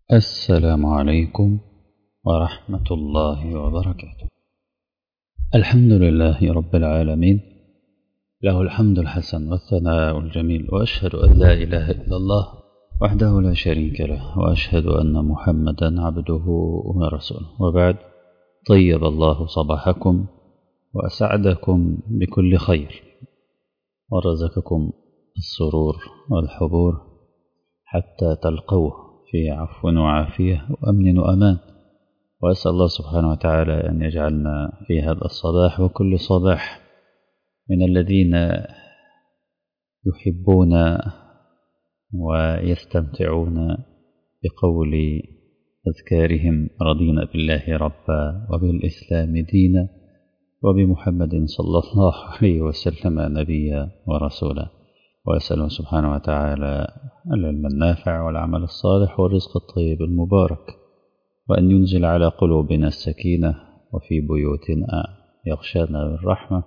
السلام عليكم ورحمة الله وبركاته الحمد لله رب العالمين له الحمد الحسن والثناء الجميل وأشهد أن لا إله إلا الله وحده لا شريك له وأشهد أن محمدا عبده ورسوله وبعد طيب الله صباحكم وأسعدكم بكل خير ورزقكم السرور والحبور حتى تلقوه في عفو وعافية وأمن وأمان وأسأل الله سبحانه وتعالى أن يجعلنا في هذا الصباح وكل صباح من الذين يحبون ويستمتعون بقول أذكارهم رضينا بالله ربا وبالإسلام دينا وبمحمد صلى الله عليه وسلم نبيا ورسولا وأسأله سبحانه وتعالى العلم النافع والعمل الصالح والرزق الطيب المبارك وأن ينزل على قلوبنا السكينة وفي بيوتنا يغشانا بالرحمة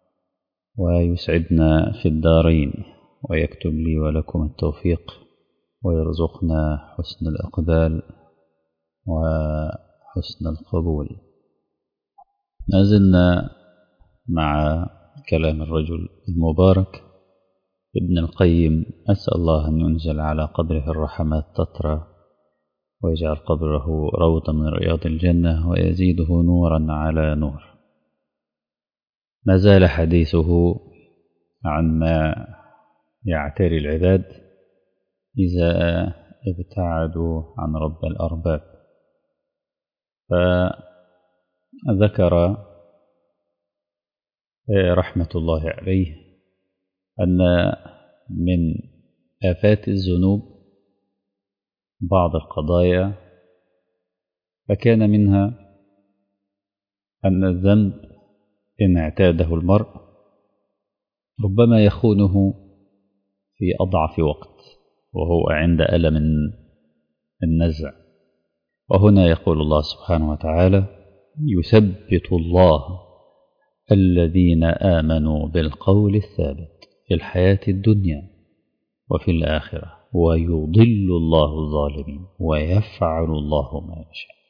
ويسعدنا في الدارين ويكتب لي ولكم التوفيق ويرزقنا حسن الإقبال وحسن القبول ما زلنا مع كلام الرجل المبارك ابن القيم أسأل الله أن ينزل على قبره الرحمات تترى ويجعل قبره روضة من رياض الجنة ويزيده نورا على نور ما زال حديثه عن ما يعتري العباد إذا ابتعدوا عن رب الأرباب فذكر رحمة الله عليه أن من آفات الذنوب بعض القضايا فكان منها أن الذنب إن اعتاده المرء ربما يخونه في أضعف وقت وهو عند ألم النزع وهنا يقول الله سبحانه وتعالى يثبت الله الذين آمنوا بالقول الثابت في الحياة الدنيا وفي الآخرة ويضل الله الظالمين ويفعل الله ما يشاء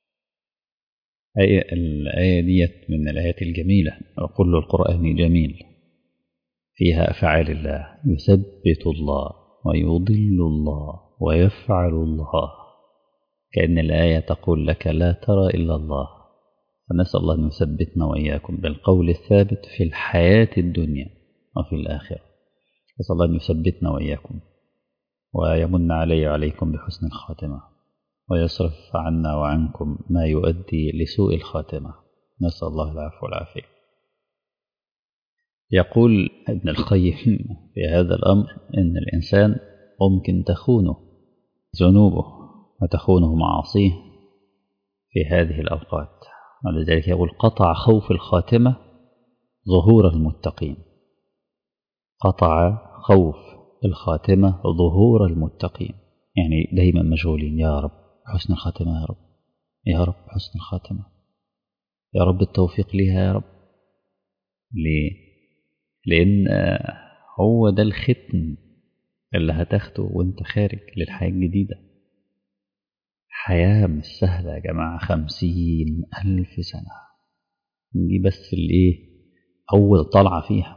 آية الآية ديت من الآيات الجميلة وكل القرآن جميل فيها أفعال الله يثبت الله ويضل الله ويفعل الله كأن الآية تقول لك لا ترى إلا الله فنسأل الله أن يثبتنا وإياكم بالقول الثابت في الحياة الدنيا وفي الآخرة نسأل الله أن يثبتنا وإياكم ويمن علي وعليكم بحسن الخاتمة ويصرف عنا وعنكم ما يؤدي لسوء الخاتمة نسأل الله العفو والعافية يقول ابن القيم في هذا الأمر إن الإنسان ممكن تخونه ذنوبه وتخونه معاصيه في هذه الأوقات ولذلك يقول قطع خوف الخاتمة ظهور المتقين قطع خوف الخاتمة ظهور المتقين يعني دايما مشغولين يا رب حسن الخاتمة يا رب يا رب حسن الخاتمة يا رب التوفيق ليها يا رب ليه لأن هو ده الختم اللي هتاخده وانت خارج للحياة الجديدة حياة مش سهلة يا جماعة خمسين ألف سنة دي بس الإيه أول طلعة فيها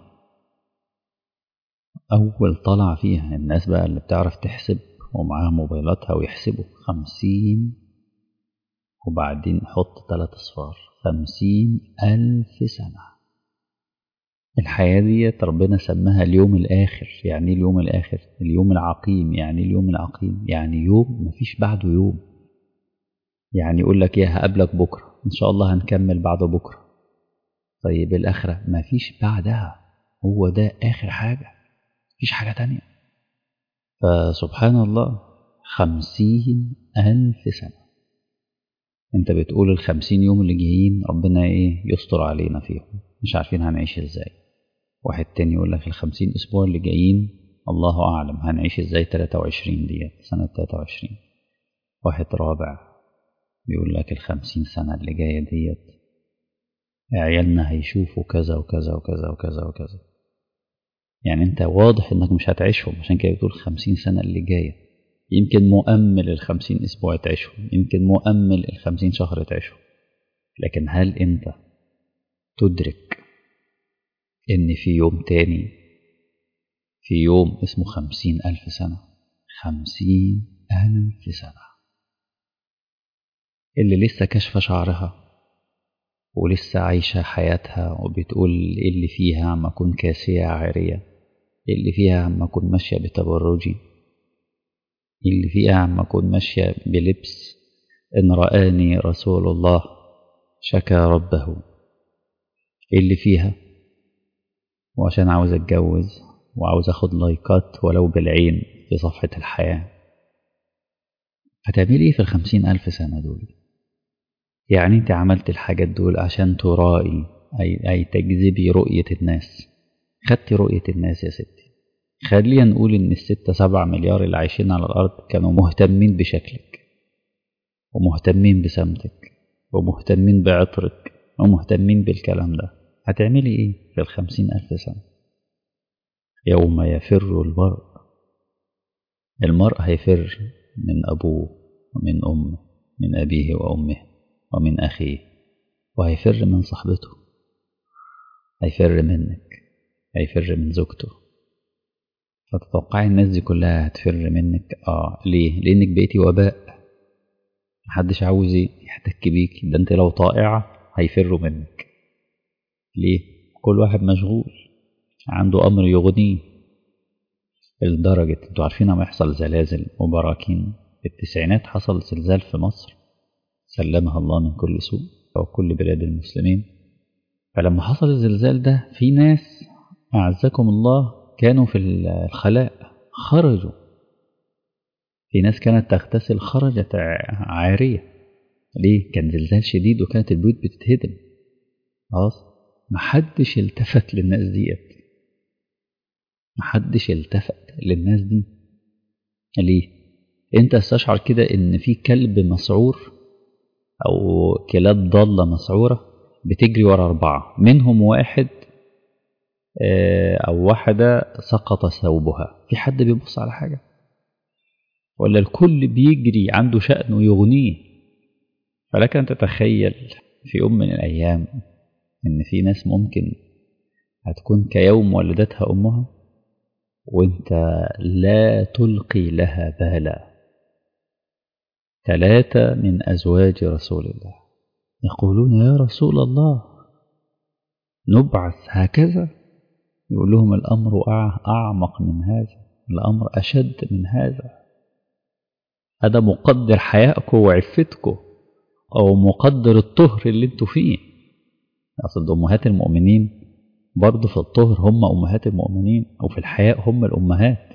أول طلعة فيها الناس بقى اللي بتعرف تحسب ومعاها موبايلاتها ويحسبوا خمسين وبعدين حط تلات أصفار خمسين ألف سنة الحياة دي ربنا سماها اليوم الآخر يعني اليوم الآخر اليوم العقيم يعني اليوم العقيم يعني يوم مفيش بعده يوم يعني يقول لك يا هقابلك بكرة إن شاء الله هنكمل بعد بكرة طيب الآخرة مفيش بعدها هو ده آخر حاجة مفيش حاجة تانية فسبحان الله خمسين ألف سنة انت بتقول الخمسين يوم اللي جايين ربنا ايه يستر علينا فيهم مش عارفين هنعيش ازاي واحد تاني يقول لك الخمسين اسبوع اللي جايين الله اعلم هنعيش ازاي 23 ديت سنة 23 واحد رابع بيقول لك الخمسين سنة اللي جاية ديت عيالنا هيشوفوا كذا وكذا وكذا وكذا وكذا يعني انت واضح انك مش هتعيشهم عشان كده بتقول خمسين سنة اللي جاية يمكن مؤمل الخمسين أسبوع تعيشهم يمكن مؤمل الخمسين شهر تعيشهم لكن هل أنت تدرك إن في يوم تاني في يوم اسمه خمسين ألف سنة خمسين ألف سنة اللي لسه كشف شعرها ولسه عايشة حياتها وبتقول اللي فيها عم أكون كاسية عارية اللي فيها عم أكون ماشية بتبرجي اللي فيها عم أكون ماشية بلبس إن رآني رسول الله شكى ربه اللي فيها وعشان عاوز أتجوز وعاوز أخد لايكات ولو بالعين في صفحة الحياة هتعملي إيه في الخمسين ألف سنة دول يعني أنت عملت الحاجات دول عشان ترائي أي, أي تجذبي رؤية الناس خدتي رؤية الناس يا ستي خلينا نقول إن الستة سبعة مليار اللي عايشين على الأرض كانوا مهتمين بشكلك ومهتمين بسمتك ومهتمين بعطرك ومهتمين بالكلام ده هتعملي إيه في الخمسين ألف سنة يوم يفر المرء المرء هيفر من أبوه ومن أمه من أبيه وأمه ومن أخيه وهيفر من صاحبته هيفر منك هيفر من زوجته فتتوقعي الناس دي كلها هتفر منك اه ليه لانك بقيتي وباء محدش عاوز يحتك بيك ده انت لو طائعة هيفروا منك ليه كل واحد مشغول عنده امر يغنيه لدرجة انتوا عارفين لما يحصل زلازل وبراكين في التسعينات حصل زلزال في مصر سلمها الله من كل سوء أو كل بلاد المسلمين فلما حصل الزلزال ده في ناس أعزكم الله كانوا في الخلاء خرجوا في ناس كانت تغتسل خرجت عارية ليه؟ كان زلزال شديد وكانت البيوت بتتهدم خلاص محدش التفت للناس ديت محدش التفت للناس دي ليه؟ انت استشعر كده ان في كلب مسعور او كلاب ضالة مسعورة بتجري ورا اربعة منهم واحد او واحدة سقط ثوبها في حد بيبص على حاجة ولا الكل بيجري عنده شأن ويغنيه فلك ان تتخيل في يوم من الايام ان في ناس ممكن هتكون كيوم ولدتها امها وانت لا تلقي لها بالا ثلاثة من أزواج رسول الله يقولون يا رسول الله نبعث هكذا يقول لهم الأمر أعمق من هذا الأمر أشد من هذا هذا مقدر حيائكم وعفتكم أو مقدر الطهر اللي انتوا فيه أصل أمهات المؤمنين برضه في الطهر هم أمهات المؤمنين وفي الحياء هم الأمهات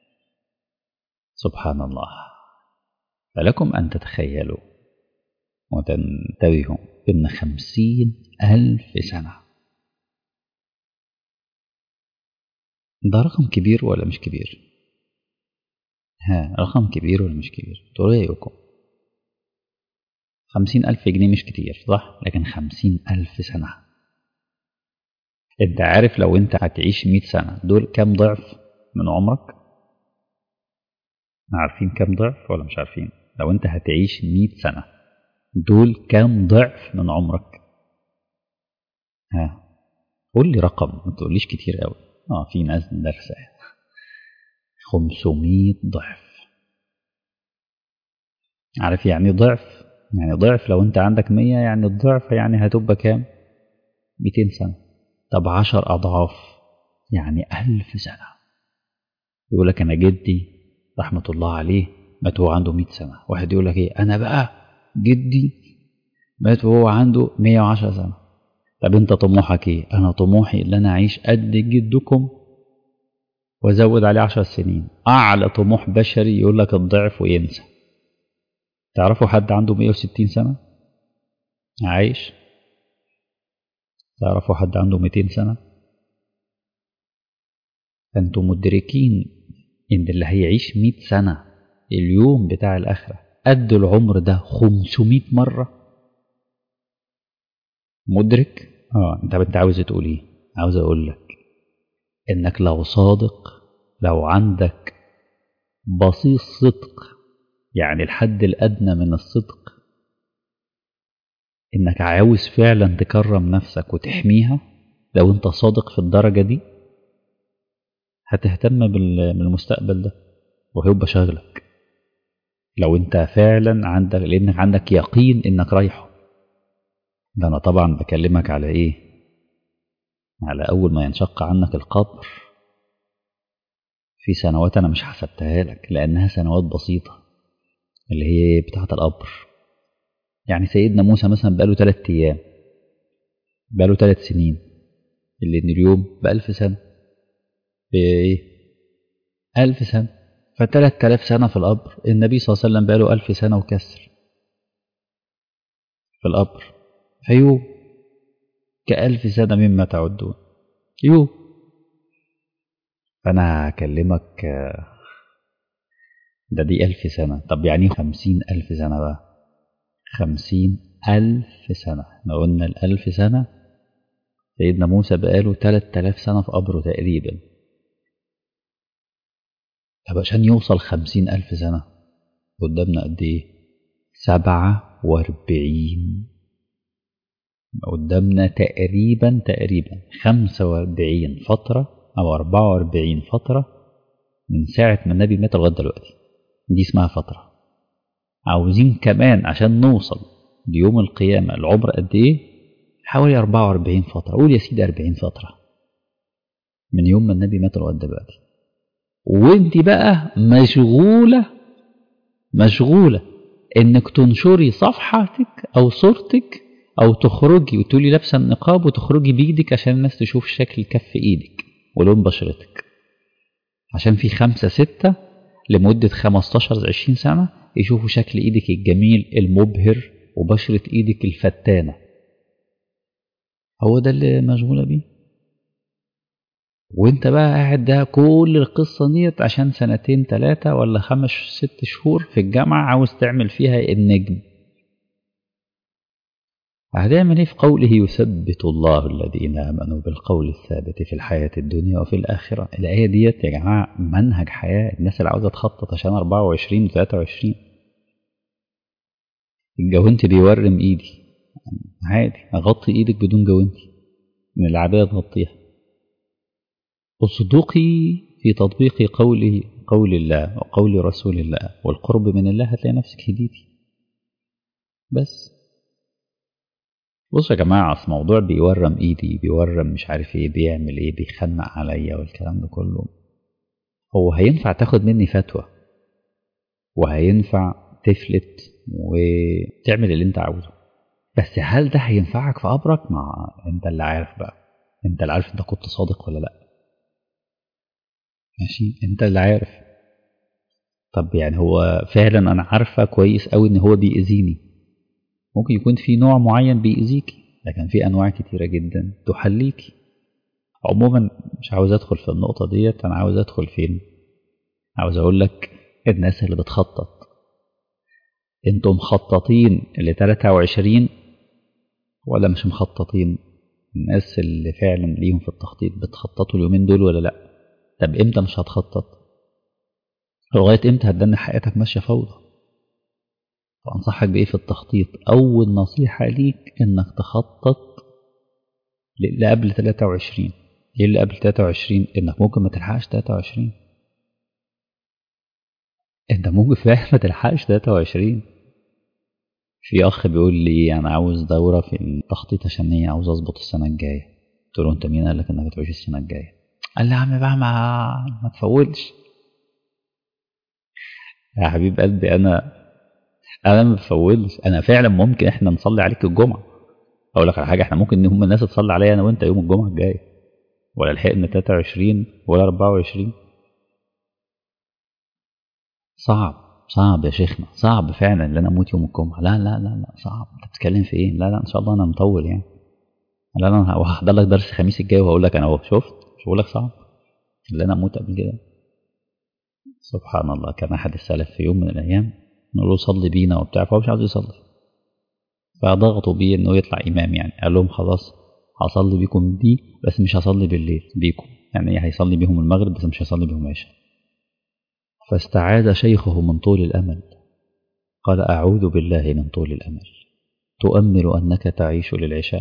سبحان الله فلكم أن تتخيلوا وتنتبهوا إن خمسين ألف سنة ده رقم كبير ولا مش كبير ها رقم كبير ولا مش كبير رأيكم خمسين ألف جنيه مش كتير صح لكن خمسين ألف سنة انت عارف لو انت هتعيش مئة سنة دول كام ضعف من عمرك عارفين كام ضعف ولا مش عارفين لو انت هتعيش مئة سنة دول كام ضعف من عمرك ها قول لي رقم ما تقوليش كتير قوي اه في ناس درسة 500 ضعف عارف يعني ضعف يعني ضعف لو انت عندك 100 يعني الضعف يعني هتبقى كام 200 سنة طب 10 أضعاف يعني ألف سنة يقول لك أنا جدي رحمة الله عليه مات وهو عنده 100 سنة واحد يقول لك إيه أنا بقى جدي مات وهو عنده 110 سنة طب أنت طموحك إيه أنا طموحي إن أنا أعيش قد جدكم وأزود عليه 10 سنين أعلى طموح بشري يقول لك الضعف وينسى تعرفوا حد عنده 160 سنة عايش تعرفوا حد عنده 200 سنة فأنتم مدركين إن اللي هيعيش 100 سنة اليوم بتاع الآخرة قد العمر ده 500 مرة مدرك اه انت انت عاوز تقول ايه عاوز اقول لك انك لو صادق لو عندك بسيط صدق يعني الحد الأدنى من الصدق إنك عاوز فعلا تكرم نفسك وتحميها لو أنت صادق في الدرجة دي هتهتم بالمستقبل ده وهيبقى شغلك لو أنت فعلا عندك لأنك عندك يقين إنك رايحه ده أنا طبعا بكلمك على إيه على أول ما ينشق عنك القبر في سنوات أنا مش حسبتها لك لأنها سنوات بسيطة اللي هي بتاعة القبر يعني سيدنا موسى مثلا بقاله ثلاث أيام بقاله ثلاث سنين اللي إن اليوم بألف سنة بإيه؟ ألف سنة فتلات آلاف سنة في القبر النبي صلى الله عليه وسلم بقاله ألف سنة وكسر في القبر فيوم كألف سنة مما تعدون يوم فأنا هكلمك ده دي ألف سنة طب يعني خمسين ألف سنة بقى خمسين ألف سنة احنا قلنا الألف سنة سيدنا موسى بقاله تلات آلاف سنة في قبره تقريبا طب عشان يوصل خمسين ألف سنة قدامنا قد إيه؟ سبعة وأربعين قدامنا تقريبا تقريبا خمسة وأربعين فترة أو أربعة وأربعين فترة من ساعة ما النبي مات لغاية دلوقتي دي اسمها فترة عاوزين كمان عشان نوصل ليوم القيامة العمر قد إيه؟ حوالي أربعة وأربعين فترة قول يا سيدي أربعين فترة من يوم ما النبي مات لغاية دلوقتي وانت بقى مشغولة مشغولة انك تنشري صفحتك او صورتك او تخرجي وتقولي لابسه النقاب وتخرجي بايدك عشان الناس تشوف شكل كف ايدك ولون بشرتك عشان في خمسة ستة لمدة 15 20 سنة يشوفوا شكل ايدك الجميل المبهر وبشرة ايدك الفتانة هو ده اللي مشغولة بيه وانت بقى قاعد ده كل القصة ديت عشان سنتين ثلاثة ولا خمس ست شهور في الجامعة عاوز تعمل فيها النجم هتعمل ايه في قوله يثبت الله الذين امنوا بالقول الثابت في الحياة الدنيا وفي الآخرة الآية ديت يا جماعة منهج حياة الناس اللي عاوزة تخطط عشان 24 و 23 الجوانتي بيورم ايدي عادي اغطي ايدك بدون جوانتي من العادية تغطيها اصدقي في تطبيق قوله قول الله وقول رسول الله والقرب من الله هتلاقي نفسك هديتي بس بصوا يا جماعة أصل موضوع بيورم إيدي بيورم مش عارف إيه بيعمل إيه بيخنق عليا والكلام ده كله هو هينفع تاخد مني فتوى وهينفع تفلت وتعمل اللي أنت عاوزه بس هل ده هينفعك في قبرك؟ ما أنت اللي عارف بقى أنت اللي عارف أنت كنت صادق ولا لأ ماشي أنت اللي عارف طب يعني هو فعلا أنا عارفة كويس أوي إن هو بيأذيني ممكن يكون في نوع معين بيأذيكي لكن في أنواع كتيرة جدا تحليكي عموما مش عاوز أدخل في النقطة ديت أنا عاوز أدخل فين عاوز أقول لك الناس اللي بتخطط انتم مخططين ل 23 ولا مش مخططين الناس اللي فعلا ليهم في التخطيط بتخططوا اليومين دول ولا لا طب امتى مش هتخطط لغايه امتى هتدن حياتك ماشيه فوضى فأنصحك بإيه في التخطيط أول نصيحة ليك إنك تخطط اللي قبل 23 إيه اللي قبل 23 إنك ممكن ما تلحقش 23 أنت ممكن فعلا ما تلحقش 23 في أخ بيقول لي أنا عاوز دورة في التخطيط عشان هي عاوز أظبط السنة الجاية قلت له أنت مين قال لك إنك هتعيش السنة الجاية قال لي يا عم بقى ما ما تفولش يا حبيب قلبي أنا انا ما بفولش انا فعلا ممكن احنا نصلي عليك الجمعه اقول لك على حاجه احنا ممكن هم الناس تصلي عليا انا وانت يوم الجمعه الجاي ولا لحقنا 23 ولا 24 صعب صعب يا شيخنا صعب فعلا ان انا اموت يوم الجمعه لا لا لا لا صعب انت بتتكلم في ايه لا لا ان شاء الله انا مطول يعني لا انا هحضر لك درس الخميس الجاي وهقول لك انا اهو شفت مش بقول لك صعب ان انا اموت قبل كده سبحان الله كان احد السلف في يوم من الايام نقول له صلي بينا وبتاع فهو مش عاوز يصلي فضغطوا بيه انه يطلع امام يعني قال لهم خلاص هصلي بيكم دي بس مش هصلي بالليل بيكم يعني هيصلي بيهم المغرب بس مش هيصلي بيهم عشاء فاستعاذ شيخه من طول الأمل قال أعوذ بالله من طول الأمل تؤمل أنك تعيش للعشاء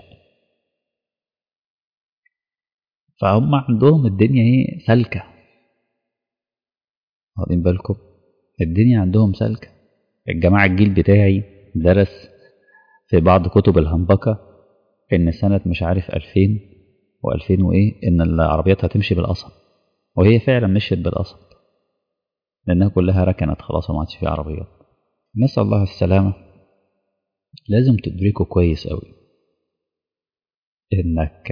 فهم عندهم الدنيا ايه سالكة واخدين بالكم الدنيا عندهم سالكة الجماعة الجيل بتاعي درس في بعض كتب الهنبكة إن سنة مش عارف 2000 و2000 وإيه إن العربيات هتمشي بالقصب وهي فعلا مشيت بالقصب لأنها كلها ركنت خلاص وما عادش في عربيات نسأل الله السلامة لازم تدركه كويس أوي إنك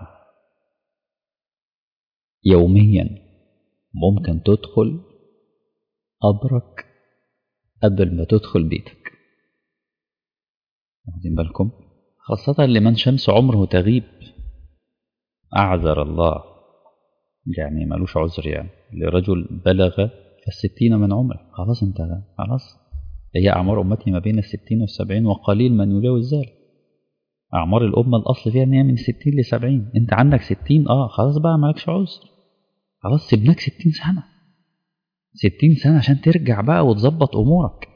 يوميا ممكن تدخل قبرك قبل ما تدخل بيتك واخدين بالكم خاصة لمن شمس عمره تغيب أعذر الله يعني ملوش عذر يعني لرجل بلغ الستين من عمره خلاص انت خلاص هي أعمار أمتي ما بين الستين والسبعين وقليل من يجاوز ذلك أعمار الأمة الأصل فيها إن هي من ستين لسبعين أنت عندك ستين أه خلاص بقى مالكش عذر خلاص سيبناك ستين سنة ستين سنة عشان ترجع بقى وتظبط أمورك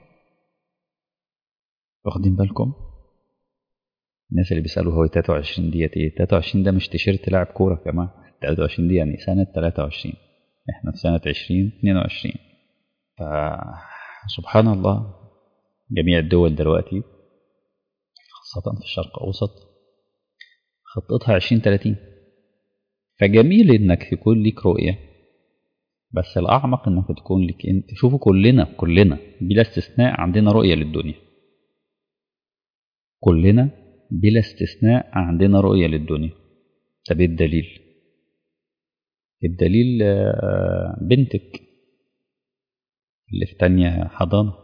واخدين بالكم الناس اللي بيسألوا هو 23 ديت ايه 23 ده مش تيشيرت لاعب كورة كمان 23 دي يعني سنة 23 احنا في سنة 2022 فسبحان الله جميع الدول دلوقتي خاصة في الشرق الأوسط خطتها 2030 فجميل انك يكون ليك رؤية بس الأعمق انك تكون لك انت شوفوا كلنا كلنا بلا استثناء عندنا رؤية للدنيا كلنا بلا استثناء عندنا رؤية للدنيا طب ايه الدليل الدليل بنتك اللي في تانية حضانة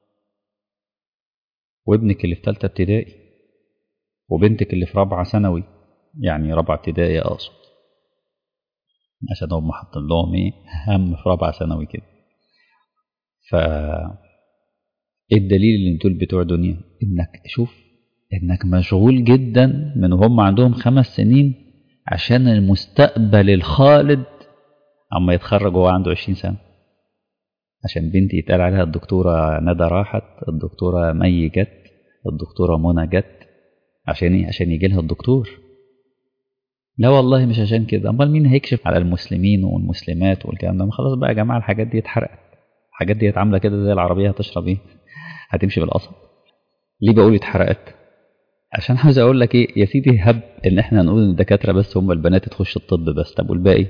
وابنك اللي في تالتة ابتدائي وبنتك اللي في رابعة ثانوي يعني رابعة ابتدائي أقصد عشان هم حاطين لهم ايه هم في رابعة ثانوي كده ف ايه الدليل اللي دول بتوع دنيا انك شوف انك مشغول جدا من هم عندهم خمس سنين عشان المستقبل الخالد اما يتخرج وهو عنده عشرين سنة عشان بنتي يتقال عليها الدكتورة ندى راحت الدكتورة مي جت الدكتورة منى جت عشان ايه عشان يجي لها الدكتور لا والله مش عشان كده امال مين هيكشف على المسلمين والمسلمات والكلام ده خلاص بقى يا جماعه الحاجات دي اتحرقت الحاجات دي عامله كده زي العربيه هتشرب ايه هتمشي بالقصب ليه بقول اتحرقت عشان عاوز اقول لك ايه يا سيدي هب ان احنا نقول ان الدكاتره بس هم البنات تخش الطب بس طب والباقي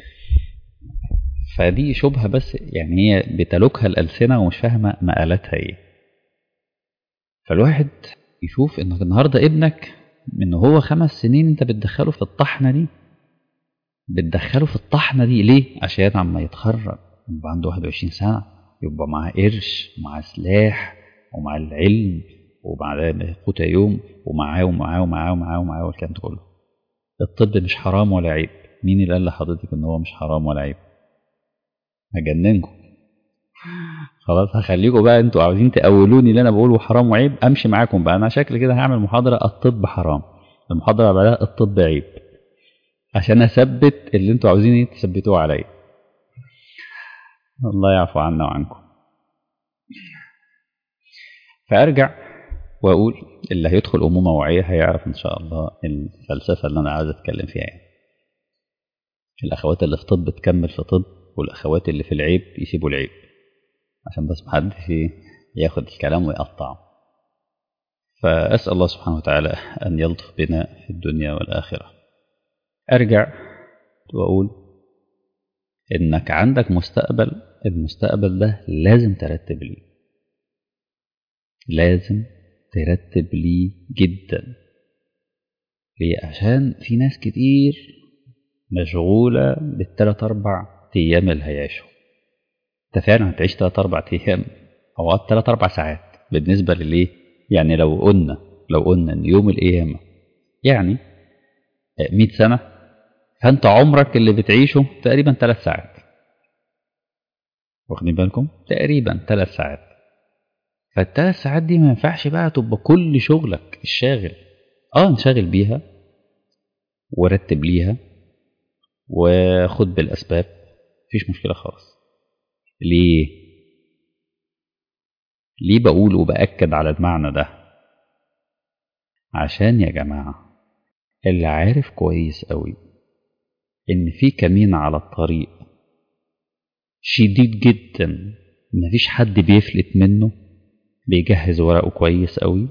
فدي شبهه بس يعني هي بتلوكها الالسنه ومش فاهمه مقالاتها ايه فالواحد يشوف انك النهارده ابنك من هو خمس سنين انت بتدخله في الطحنه دي بتدخله في الطحنه دي ليه عشان عما يتخرج يبقى عنده 21 سنه يبقى معاه قرش ومعاه سلاح ومع العلم ومع قوت يوم ومعاه ومعاه ومعاه ومعاه ومعاه والكلام ده كله الطب مش حرام ولا عيب مين اللي قال لحضرتك ان هو مش حرام ولا عيب هجننكم خلاص هخليكم بقى انتوا عاوزين تقولوني اللي انا بقوله حرام وعيب امشي معاكم بقى انا شكل كده هعمل محاضره الطب حرام المحاضره بعدها الطب عيب عشان اثبت اللي انتوا عاوزين تثبتوه عليا الله يعفو عنا وعنكم فارجع واقول اللي هيدخل امومه وعيه هيعرف ان شاء الله الفلسفه اللي انا عايز اتكلم فيها يعني. الاخوات اللي في طب تكمل في طب والاخوات اللي في العيب يسيبوا العيب عشان بس محدش ياخد الكلام ويقطعه فأسأل الله سبحانه وتعالى أن يلطف بنا في الدنيا والآخرة أرجع وأقول إنك عندك مستقبل المستقبل ده لازم ترتب ليه لازم ترتب ليه جدا ليه عشان في ناس كتير مشغولة بالتلات أربع أيام اللي هيعيشوا انت فعلا هتعيش تلات اربع ايام او تلات اربع ساعات بالنسبه لليه يعني لو قلنا لو قلنا ان يوم القيامه يعني 100 سنه فانت عمرك اللي بتعيشه تقريبا ثلاث ساعات واخدين بالكم تقريبا ثلاث ساعات فالثلاث ساعات دي ما ينفعش بقى تبقى كل شغلك الشاغل اه انشغل بيها ورتب ليها وخد بالاسباب مفيش مشكله خالص ليه ليه بقول وبأكد على المعنى ده عشان يا جماعة اللي عارف كويس قوي إن في كمين على الطريق شديد جدا مفيش حد بيفلت منه بيجهز ورقه كويس قوي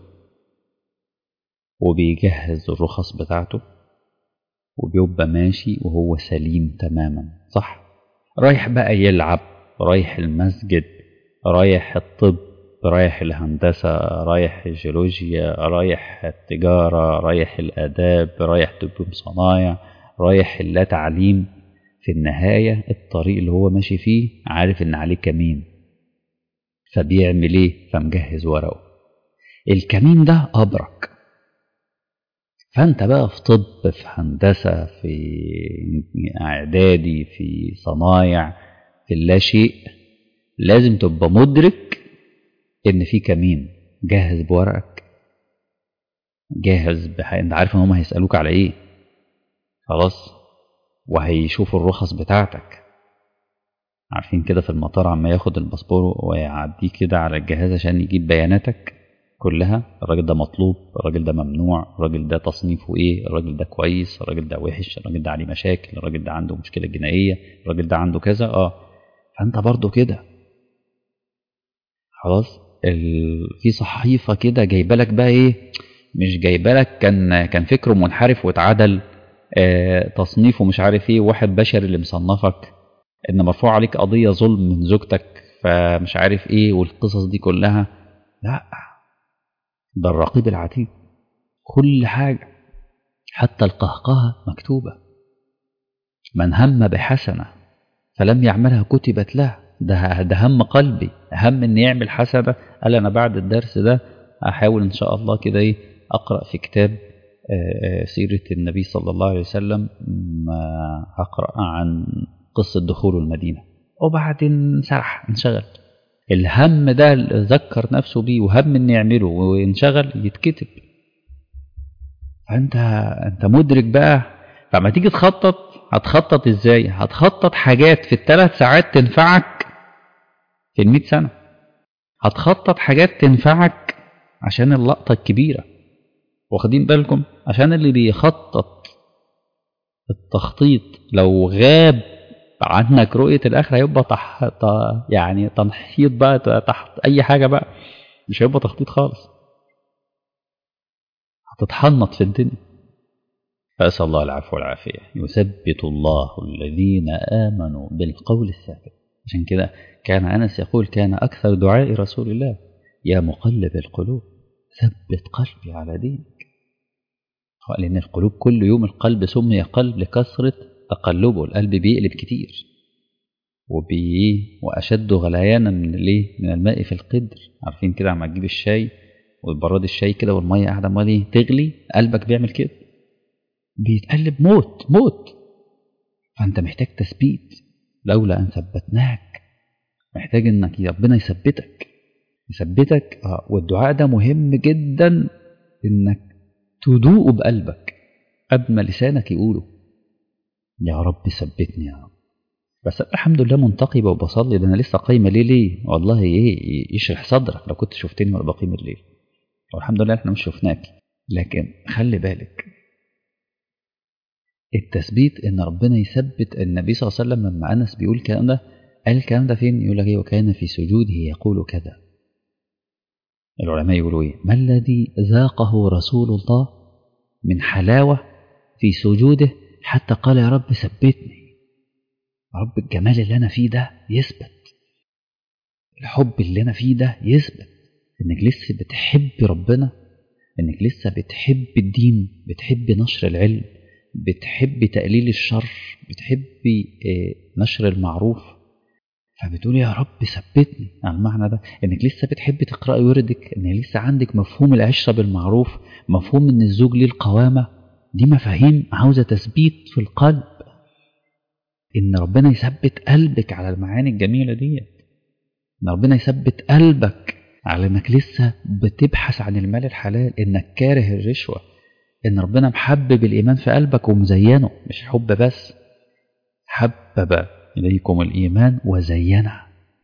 وبيجهز الرخص بتاعته وبيبقى ماشي وهو سليم تماما صح رايح بقى يلعب رايح المسجد رايح الطب رايح الهندسة رايح الجيولوجيا رايح التجارة رايح الآداب رايح دبلوم صنايع رايح اللا تعليم في النهاية الطريق اللي هو ماشي فيه عارف إن عليه كمين فبيعمل إيه فمجهز ورقه الكمين ده أبرك فأنت بقى في طب في هندسة في إعدادي في صنايع في اللا شيء لازم تبقى مدرك إن في كمين جاهز بورقك جاهز بح... انت عارف ان هم هيسألوك على ايه خلاص وهيشوفوا الرخص بتاعتك عارفين كده في المطار عما ياخد الباسبور ويعديه كده على الجهاز عشان يجيب بياناتك كلها الراجل ده مطلوب الراجل ده ممنوع الراجل ده تصنيفه ايه الراجل ده كويس الراجل ده وحش الراجل ده عليه مشاكل الراجل ده عنده مشكلة جنائية الراجل ده عنده كذا اه فانت برضو كده خلاص ال... في صحيفة كده جايبه لك بقى ايه مش جايبه لك كان كان فكره منحرف واتعدل آه تصنيفه مش عارف ايه واحد بشري اللي مصنفك ان مرفوع عليك قضية ظلم من زوجتك فمش عارف ايه والقصص دي كلها لا ده الرقيب العتيد كل حاجة حتى القهقهة مكتوبة من هم بحسنة فلم يعملها كتبت له ده ده هم قلبي هم ان يعمل حسنة قال انا بعد الدرس ده احاول ان شاء الله كده ايه اقرا في كتاب سيرة النبي صلى الله عليه وسلم اقرا عن قصة دخوله المدينة وبعدين سرح انشغل الهم ده اللي ذكر نفسه بيه وهم ان يعمله وينشغل يتكتب فانت انت مدرك بقى فما تيجي تخطط هتخطط ازاي هتخطط حاجات في الثلاث ساعات تنفعك في المئة سنة هتخطط حاجات تنفعك عشان اللقطة الكبيرة واخدين بالكم عشان اللي بيخطط التخطيط لو غاب عنك رؤية الآخرة هيبقى تحت يعني تنحيط بقى تحت أي حاجة بقى مش هيبقى تخطيط خالص هتتحنط في الدنيا فأسأل الله العفو والعافية يثبت الله الذين آمنوا بالقول الثابت عشان كده كان أنس يقول كان أكثر دعاء رسول الله يا مقلب القلوب ثبت قلبي على دينك لأن القلوب كل يوم القلب سمي قلب لكثرة تقلبه القلب بيقلب كتير وبي وأشد غليانا من الايه من الماء في القدر عارفين كده عم تجيب الشاي وتبرد الشاي كده والمية قاعدة عمال تغلي قلبك بيعمل كده بيتقلب موت موت فأنت محتاج تثبيت لولا أن ثبتناك محتاج إنك ربنا يثبتك يثبتك آه والدعاء ده مهم جدا إنك تدوقه بقلبك قبل ما لسانك يقوله يا رب ثبتني يا رب بس الحمد لله منتقبة وبصلي ده أنا لسه قايمة ليه ليه والله إيه يشرح صدرك لو كنت شفتني وأنا بقيم الليل والحمد لله إحنا مش شفناك لكن خلي بالك التثبيت ان ربنا يثبت النبي صلى الله عليه وسلم لما انس بيقول الكلام ده قال الكلام ده فين يقول لك ايه وكان في سجوده يقول كذا العلماء يقولوا ايه ما الذي ذاقه رسول الله من حلاوه في سجوده حتى قال يا رب ثبتني يا رب الجمال اللي انا فيه ده يثبت الحب اللي انا فيه ده يثبت انك لسه بتحب ربنا انك لسه بتحب الدين بتحب نشر العلم بتحبي تقليل الشر بتحبي نشر المعروف فبتقولي يا رب ثبتني على المعنى ده انك لسه بتحبي تقرأي وردك ان لسه عندك مفهوم العشرة بالمعروف مفهوم ان الزوج ليه القوامة دي مفاهيم عاوزة تثبيت في القلب ان ربنا يثبت قلبك على المعاني الجميلة ديت ان ربنا يثبت قلبك على انك لسه بتبحث عن المال الحلال انك كاره الرشوه ان ربنا محبب الايمان في قلبك ومزينه مش حب بس حبب اليكم الايمان وزينه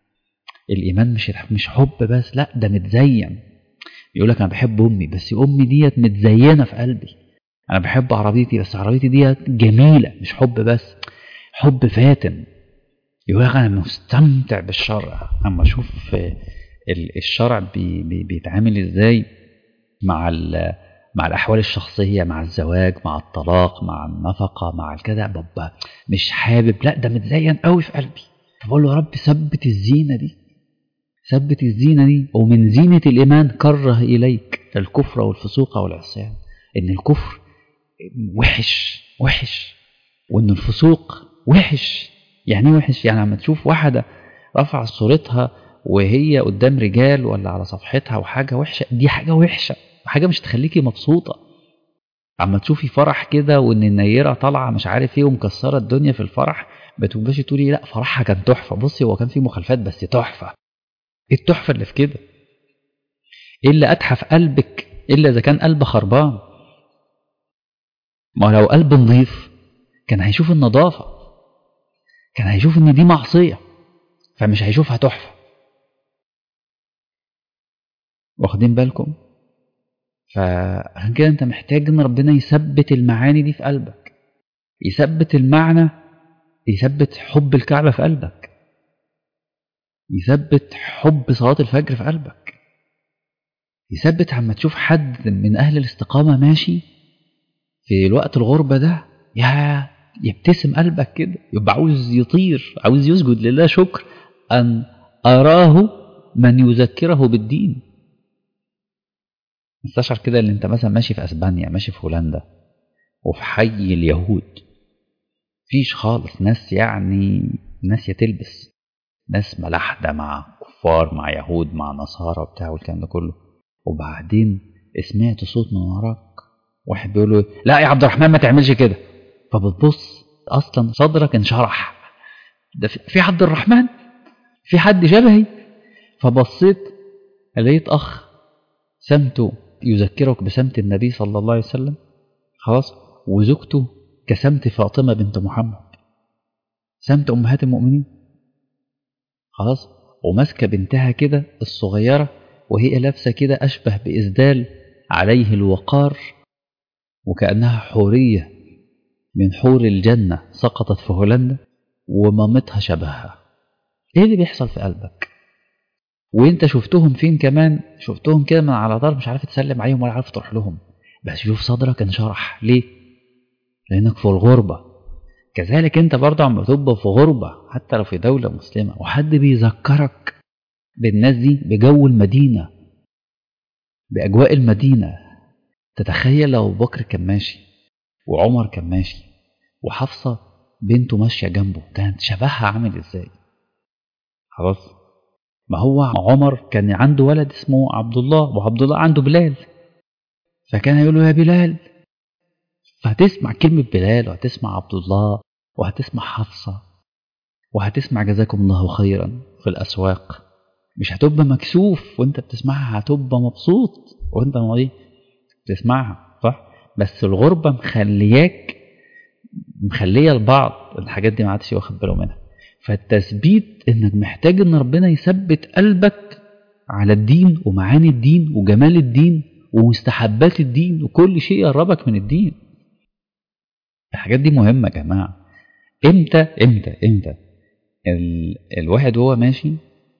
الايمان مش مش حب بس لا ده متزين يقول لك انا بحب امي بس امي ديت متزينه في قلبي انا بحب عربيتي بس عربيتي ديت جميله مش حب بس حب فاتن يقول لك انا مستمتع بالشرع اما اشوف الشرع بي بي بيتعامل ازاي مع مع الاحوال الشخصيه مع الزواج مع الطلاق مع النفقه مع الكذا بابا مش حابب لا ده متزين قوي في قلبي فبقول له يا رب ثبت الزينه دي ثبت الزينه دي ومن زينه الايمان كره اليك الكفر والفسوق والعصيان ان الكفر وحش وحش وان الفسوق وحش يعني ايه وحش يعني لما تشوف واحده رفع صورتها وهي قدام رجال ولا على صفحتها وحاجه وحشه دي حاجه وحشه حاجه مش تخليكي مبسوطه اما تشوفي فرح كده وان النيره طالعه مش عارف ايه ومكسره الدنيا في الفرح ما تبقاش تقولي لا فرحها كان تحفه بصي هو كان فيه مخالفات بس تحفه ايه التحفه اللي في كده ايه اللي اتحف قلبك الا اذا كان قلب خربان ما لو قلب نظيف كان هيشوف النظافه كان هيشوف ان دي معصيه فمش هيشوفها تحفه واخدين بالكم فعشان كده انت محتاج ان ربنا يثبت المعاني دي في قلبك يثبت المعنى يثبت حب الكعبة في قلبك يثبت حب صلاة الفجر في قلبك يثبت عما تشوف حد من أهل الاستقامة ماشي في الوقت الغربة ده يا يبتسم قلبك كده يبقى عاوز يطير عاوز يسجد لله شكر أن أراه من يذكره بالدين استشعر كده اللي انت مثلا ماشي في اسبانيا ماشي في هولندا وفي حي اليهود فيش خالص ناس يعني ناس يتلبس ناس ملاحدة مع كفار مع يهود مع نصارى وبتاع والكلام ده كله وبعدين سمعت صوت من وراك واحد بيقول له لا يا عبد الرحمن ما تعملش كده فبتبص اصلا صدرك انشرح ده في عبد الرحمن في حد شبهي فبصيت لقيت اخ سمته يذكرك بسمت النبي صلى الله عليه وسلم خلاص وزوجته كسمت فاطمة بنت محمد سمت أمهات المؤمنين خلاص وماسكة بنتها كده الصغيرة وهي لابسة كده أشبه بإسدال عليه الوقار وكأنها حورية من حور الجنة سقطت في هولندا ومامتها شبهها ايه اللي بيحصل في قلبك وانت شفتهم فين كمان شفتهم كده من على دار مش عارف تسلم عليهم ولا عارف تروح لهم بس شوف صدرك انشرح ليه لانك في الغربة كذلك انت برضه عم تبقى في غربة حتى لو في دولة مسلمة وحد بيذكرك بالناس دي بجو المدينة بأجواء المدينة تتخيل لو بكر كان ماشي وعمر كان ماشي وحفصة بنته ماشية جنبه كانت شبهها عامل ازاي خلاص ما هو عمر كان عنده ولد اسمه عبد الله وعبد الله عنده بلال فكان يقول له يا بلال فهتسمع كلمة بلال وهتسمع عبد الله وهتسمع حفصة وهتسمع جزاكم الله خيرا في الأسواق مش هتبقى مكسوف وانت بتسمعها هتبقى مبسوط وانت ايه بتسمعها صح بس الغربة مخلياك مخلية البعض الحاجات دي ما عادش واخد باله منها فالتثبيت انك محتاج ان ربنا يثبت قلبك على الدين ومعاني الدين وجمال الدين ومستحبات الدين وكل شيء يقربك من الدين الحاجات دي مهمة يا جماعة امتى امتى امتى ال... الواحد وهو ماشي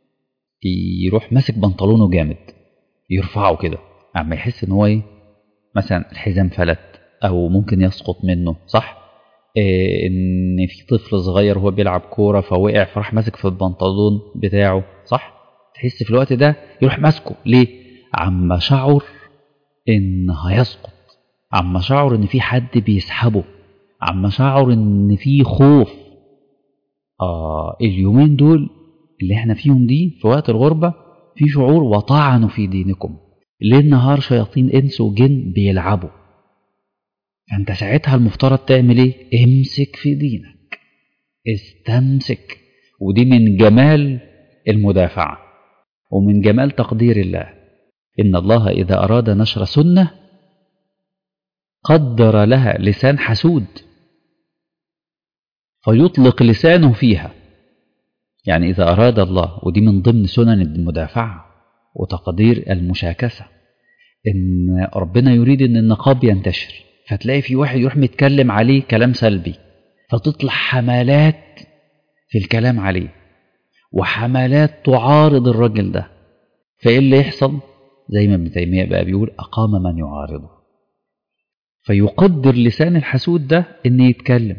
يروح ماسك بنطلونه جامد يرفعه كده اما يحس ان هو ايه مثلا الحزام فلت او ممكن يسقط منه صح إيه ان في طفل صغير وهو بيلعب كوره فوقع فراح ماسك في البنطلون بتاعه صح تحس في الوقت ده يروح ماسكه ليه عما شعر ان هيسقط عما شعر ان في حد بيسحبه عما شعر ان في خوف اه اليومين دول اللي احنا فيهم دي في وقت الغربه في شعور وطعنوا في دينكم ليل نهار شياطين انس وجن بيلعبوا فانت ساعتها المفترض تعمل ايه امسك في دينك استمسك ودي من جمال المدافعة ومن جمال تقدير الله إن الله إذا أراد نشر سنة قدر لها لسان حسود فيطلق لسانه فيها يعني إذا أراد الله ودي من ضمن سنن المدافعة وتقدير المشاكسة إن ربنا يريد إن النقاب ينتشر فتلاقي في واحد يروح متكلم عليه كلام سلبي فتطلع حملات في الكلام عليه وحملات تعارض الراجل ده فإيه اللي يحصل زي ما ابن تيمية بقى بيقول أقام من يعارضه فيقدر لسان الحسود ده إن يتكلم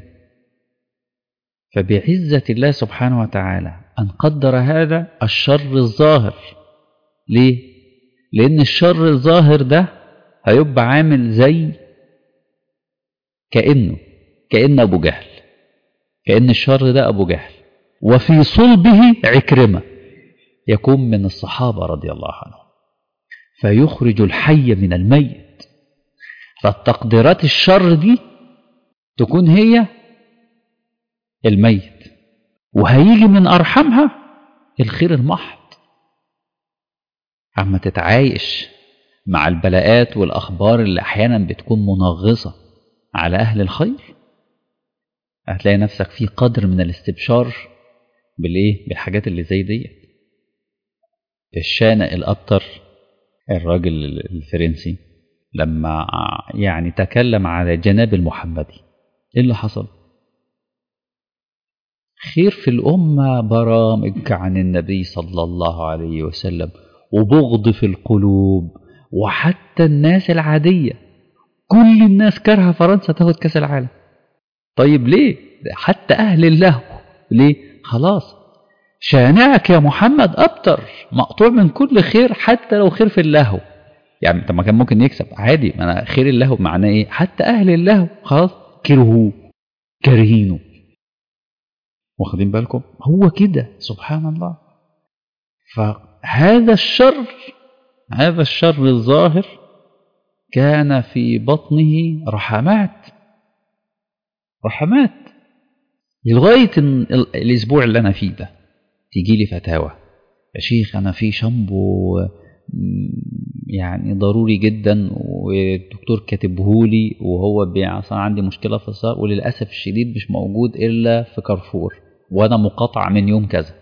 فبعزة الله سبحانه وتعالى أن قدر هذا الشر الظاهر ليه؟ لأن الشر الظاهر ده هيبقى عامل زي كأنه كأن أبو جهل كأن الشر ده أبو جهل وفي صلبه عكرمة يكون من الصحابة رضي الله عنهم فيخرج الحي من الميت فالتقديرات الشر دي تكون هي الميت وهيجي من أرحمها الخير المحض عما تتعايش مع البلاءات والأخبار اللي أحيانا بتكون منغصة على أهل الخير هتلاقي نفسك في قدر من الاستبشار بالإيه؟ بالحاجات اللي زي ديت الشانق الأبتر الراجل الفرنسي لما يعني تكلم على جناب المحمدي ايه اللي حصل خير في الأمة برامج عن النبي صلى الله عليه وسلم وبغض في القلوب وحتى الناس العادية كل الناس كارهة فرنسا تاخد كاس العالم طيب ليه حتى أهل اللهو ليه خلاص شانعك يا محمد أبتر مقطوع من كل خير حتى لو خير في اللهو يعني طب ما كان ممكن يكسب عادي ما انا خير اللهو معناه ايه حتى اهل اللهو خلاص كرهوه كارهينه واخدين بالكم هو كده سبحان الله فهذا الشر هذا الشر الظاهر كان في بطنه رحمات رحمات لغاية الأسبوع اللي أنا فيه ده تيجي لي فتاوى يا شيخ أنا في شامبو يعني ضروري جدا والدكتور كاتبهولي وهو اصلا عندي مشكله في الصار وللاسف الشديد مش موجود الا في كارفور وانا مقاطع من يوم كذا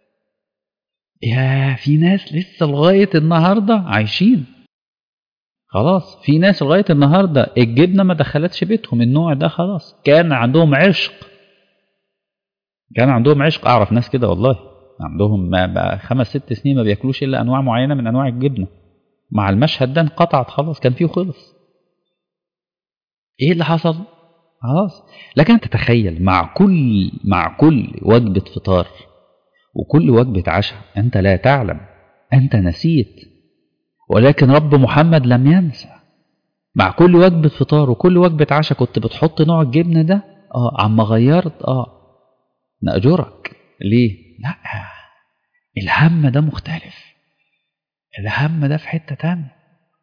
يا في ناس لسه لغايه النهارده عايشين خلاص في ناس لغايه النهارده الجبنه ما دخلتش بيتهم النوع ده خلاص كان عندهم عشق كان عندهم عشق اعرف ناس كده والله عندهم ما بقى خمس ست سنين ما بياكلوش الا انواع معينه من انواع الجبنه مع المشهد ده انقطعت خلاص كان فيه خلص ايه اللي حصل خلاص لكن تتخيل مع كل مع كل وجبه فطار وكل وجبه عشاء انت لا تعلم انت نسيت ولكن رب محمد لم ينسى مع كل وجبه فطار وكل وجبه عشاء كنت بتحط نوع الجبنه ده اه عما غيرت اه نأجرك ليه لا الهم ده مختلف الهم ده في حتة تانية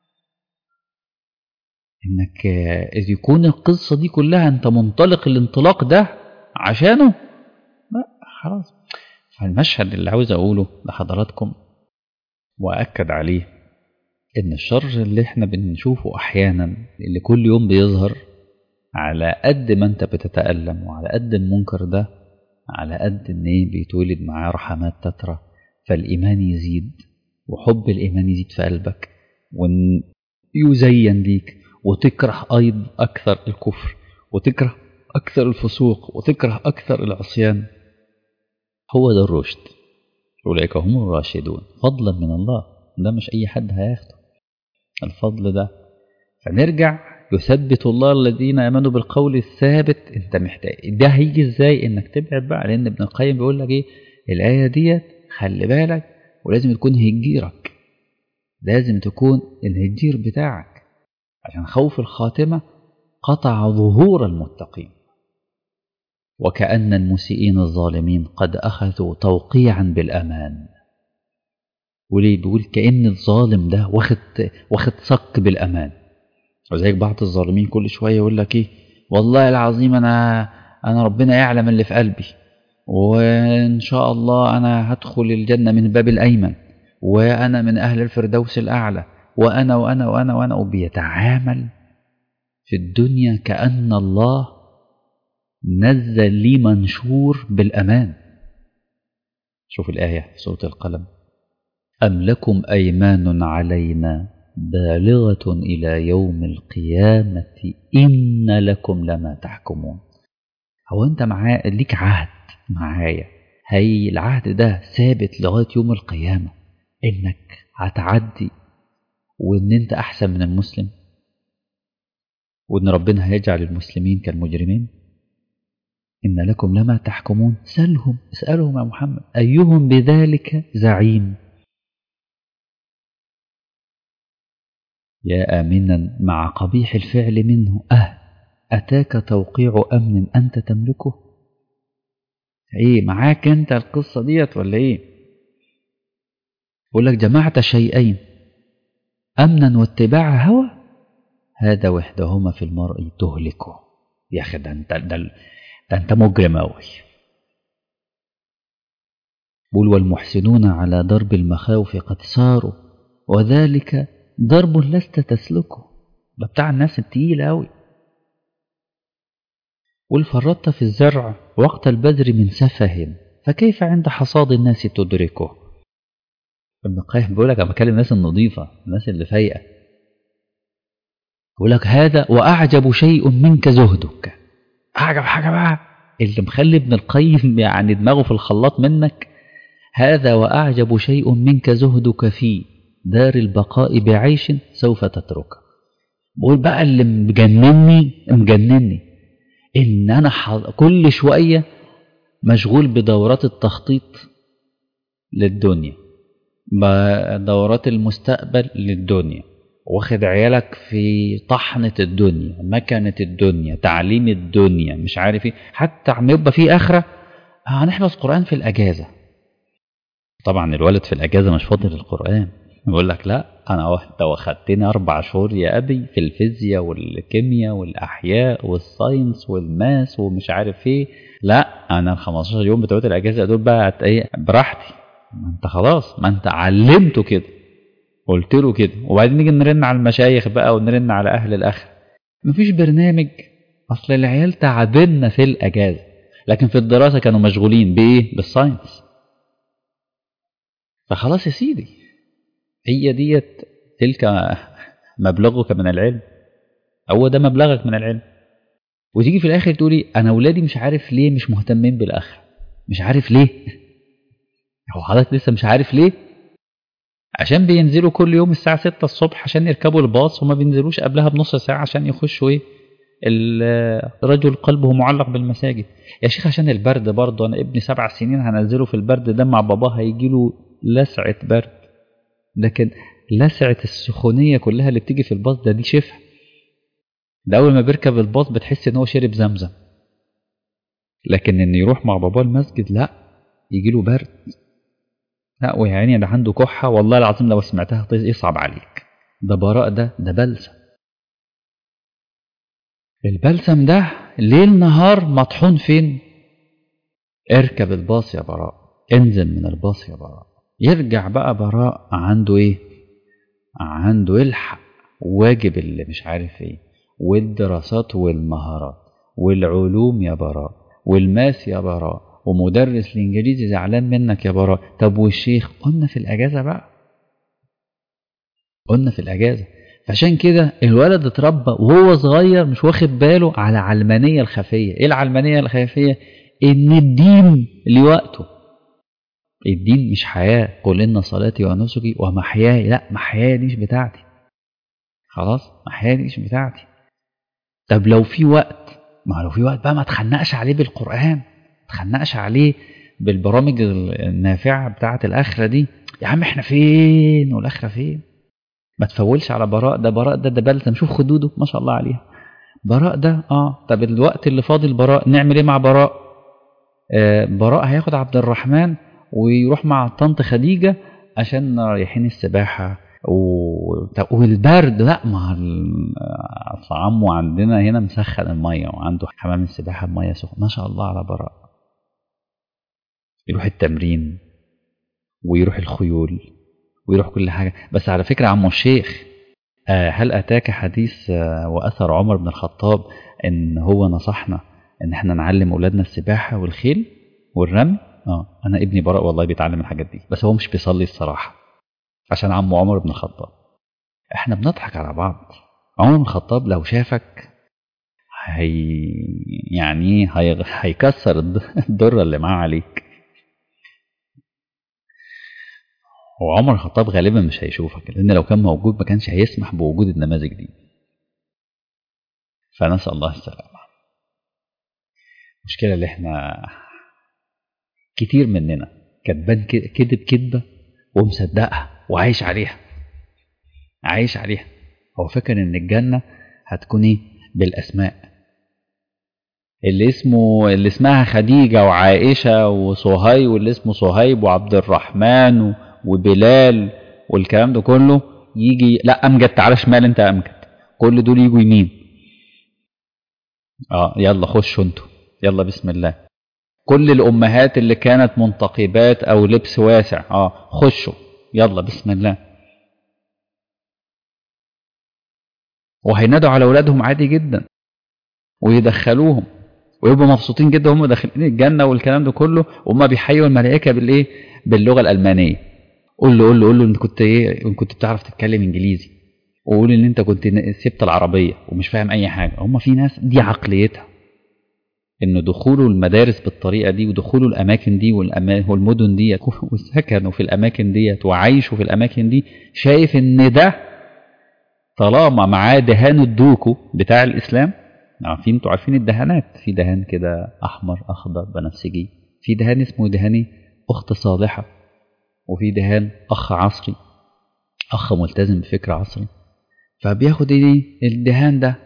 انك اذ يكون القصة دي كلها انت منطلق الانطلاق ده عشانه لا خلاص فالمشهد اللي عاوز اقوله لحضراتكم واكد عليه ان الشر اللي احنا بنشوفه احيانا اللي كل يوم بيظهر على قد ما انت بتتألم وعلى قد المنكر ده على قد ان ايه بيتولد معاه رحمات تترى فالايمان يزيد وحب الايمان يزيد في قلبك وان يزين ليك وتكره ايضا اكثر الكفر وتكره اكثر الفسوق وتكره اكثر العصيان هو ده الرشد اولئك هم الراشدون فضلا من الله ده مش اي حد هياخده الفضل ده فنرجع يثبت الله الذين امنوا بالقول الثابت انت محتاج ده هيجي ازاي انك تبعد بقى لان ابن القيم بيقول لك ايه الايه ديت خلي بالك ولازم تكون هجيرك لازم تكون الهجير بتاعك عشان خوف الخاتمه قطع ظهور المتقين وكأن المسيئين الظالمين قد أخذوا توقيعا بالأمان وليه بيقول كأن الظالم ده واخد واخد صك بالأمان وزيك بعض الظالمين كل شويه يقول لك ايه والله العظيم انا انا ربنا يعلم اللي في قلبي وان شاء الله انا هدخل الجنه من الباب الايمن وانا من اهل الفردوس الاعلى وانا وانا وانا وانا وبيتعامل في الدنيا كان الله نزل لي منشور بالامان شوف الآية في سورة القلم أم لكم أيمان علينا بالغة إلى يوم القيامة إن لكم لما تحكمون هو أنت معاه ليك عهد معايا هي العهد ده ثابت لغاية يوم القيامة إنك هتعدي وإن أنت أحسن من المسلم وإن ربنا هيجعل المسلمين كالمجرمين إن لكم لما تحكمون سلهم اسألهم يا محمد أيهم بذلك زعيم يا آمنا مع قبيح الفعل منه أه أتاك توقيع أمن أنت تملكه إيه معاك أنت القصة ديت ولا إيه يقول لك جمعت شيئين أمنا واتباع هوى هذا وحدهما في المرء تهلكه يا أخي ده أنت ده, ده أنت مجرم أوي بول والمحسنون على درب المخاوف قد ساروا وذلك ضرب لست تسلكه ده بتاع الناس التقيلة أوي قل فرطت في الزرع وقت البذر من سفه فكيف عند حصاد الناس تدركه ابن القيم بيقول لك انا بكلم الناس النظيفه الناس اللي فايقه بيقول لك هذا واعجب شيء منك زهدك اعجب حاجه بقى اللي مخلي ابن القيم يعني دماغه في الخلاط منك هذا واعجب شيء منك زهدك في دار البقاء بعيش سوف تتركه بقول بقى اللي مجنني مجنني ان انا كل شويه مشغول بدورات التخطيط للدنيا دورات المستقبل للدنيا واخد عيالك في طحنة الدنيا مكنة الدنيا تعليم الدنيا مش عارف ايه حتى عم يبقى في آخرة هنحفظ قرآن في الأجازة طبعا الولد في الأجازة مش فاضي للقرآن يقول لك لا أنا انت واخدتني أربع شهور يا أبي في الفيزياء والكيمياء والأحياء والساينس والماس ومش عارف ايه لا أنا ال 15 يوم بتوع الأجازة دول بقى ايه براحتي ما انت خلاص ما انت علمته كده قلت له كده وبعدين نيجي نرن على المشايخ بقى ونرن على اهل الاخر مفيش برنامج اصل العيال تعبنا في الاجازه لكن في الدراسه كانوا مشغولين بايه بالساينس فخلاص يا سيدي هي ديت تلك مبلغك من العلم هو ده مبلغك من العلم وتيجي في الاخر تقولي انا اولادي مش عارف ليه مش مهتمين بالاخر مش عارف ليه هو حضرتك لسه مش عارف ليه عشان بينزلوا كل يوم الساعة 6 الصبح عشان يركبوا الباص وما بينزلوش قبلها بنص ساعة عشان يخشوا ايه الرجل قلبه معلق بالمساجد يا شيخ عشان البرد برضه انا ابني سبع سنين هنزله في البرد ده مع باباه هيجي له لسعة برد لكن لسعة السخونية كلها اللي بتيجي في الباص ده دي شفا ده أول ما بيركب الباص بتحس إن هو شرب زمزم لكن إن يروح مع باباه المسجد لا يجي له برد لا ويا عيني ده عنده كحة والله العظيم لو سمعتها يصعب عليك ده براء ده ده بلسم البلسم ده ليل نهار مطحون فين اركب الباص يا براء انزل من الباص يا براء يرجع بقى براء عنده ايه عنده يلحق واجب اللي مش عارف ايه والدراسات والمهارات والعلوم يا براء والماس يا براء ومدرس الانجليزي زعلان منك يا براء طب والشيخ قلنا في الاجازه بقى قلنا في الاجازه فعشان كده الولد اتربى وهو صغير مش واخد باله على علمانيه الخفيه ايه العلمانيه الخفيه ان الدين لوقته الدين مش حياه قل ان صلاتي ونسكي ومحياي لا محياي دي مش بتاعتي خلاص محياي دي مش بتاعتي طب لو في وقت ما لو في وقت بقى ما تخنقش عليه بالقران تخنقش عليه بالبرامج النافعة بتاعة الآخرة دي يا عم احنا فين والآخرة فين ما تفولش على براء ده براء ده ده بلسم شوف خدوده ما شاء الله عليها براء ده اه طب الوقت اللي فاضل براء نعمل ايه مع براء آه براء هياخد عبد الرحمن ويروح مع طنط خديجة عشان رايحين السباحة والبرد لا ما اصل عمو عندنا هنا مسخن الميه وعنده حمام السباحه بميه سخنه ما شاء الله على براء يروح التمرين ويروح الخيول ويروح كل حاجه بس على فكره عمو الشيخ هل اتاك حديث واثر عمر بن الخطاب ان هو نصحنا ان احنا نعلم اولادنا السباحه والخيل والرمي اه انا ابني براء والله بيتعلم الحاجات دي بس هو مش بيصلي الصراحه عشان عمه عمر بن الخطاب احنا بنضحك على بعض عمر بن الخطاب لو شافك هي يعني هي... هيكسر الدره اللي معاه عليك وعمر الخطاب غالبا مش هيشوفك لان لو كان موجود ما كانش هيسمح بوجود النماذج دي فنسال الله السلامه المشكله اللي احنا كتير مننا كاتبان كذب كذبه ومصدقها وعايش عليها عايش عليها هو فاكر ان الجنه هتكون ايه بالاسماء اللي اسمه اللي اسمها خديجه وعائشه وصهيب واللي اسمه صهيب وعبد الرحمن و... وبلال والكلام ده كله يجي لا امجد تعالى شمال انت امجد كل دول يجوا يمين اه يلا خشوا انتوا يلا بسم الله كل الامهات اللي كانت منتقبات او لبس واسع اه خشوا يلا بسم الله وهينادوا على اولادهم عادي جدا ويدخلوهم ويبقوا مبسوطين جدا وهم داخلين الجنه والكلام ده كله وهم بيحيوا الملائكه بالايه باللغه الالمانيه قول له قول له قول له انت كنت ايه كنت بتعرف تتكلم انجليزي وقول ان انت كنت سبت العربيه ومش فاهم اي حاجه هم في ناس دي عقليتها ان دخوله المدارس بالطريقه دي ودخوله الاماكن دي والمدن دي وسكنوا في الاماكن ديت وعايشوا في الاماكن دي شايف ان ده طالما معاه دهان الدوكو بتاع الاسلام عارفين انتوا عارفين الدهانات في دهان كده احمر اخضر بنفسجي في دهان اسمه دهان اخت صالحه وفي دهان اخ عصري اخ ملتزم بفكر عصري فبياخد ايه الدهان ده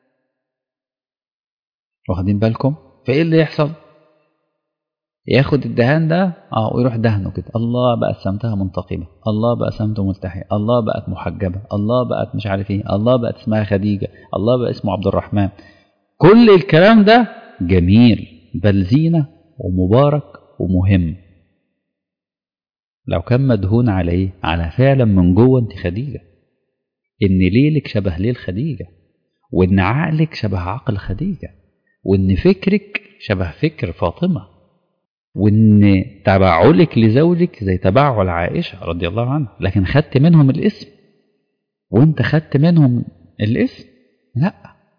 واخدين بالكم فايه اللي يحصل ياخد الدهان ده اه ويروح دهنه كده الله بقى سمتها منتقبه الله بقى سمته ملتحيه الله بقت محجبه الله بقت مش عارف ايه الله بقت اسمها خديجه الله بقى اسمه عبد الرحمن كل الكلام ده جميل بل زينه ومبارك ومهم لو كان مدهون على ايه على فعلا من جوه انت خديجه ان ليلك شبه ليل خديجه وان عقلك شبه عقل خديجه وان فكرك شبه فكر فاطمه وان تبعلك لزوجك زي تبعل عائشه رضي الله عنها لكن خدت منهم الاسم وانت خدت منهم الاسم لا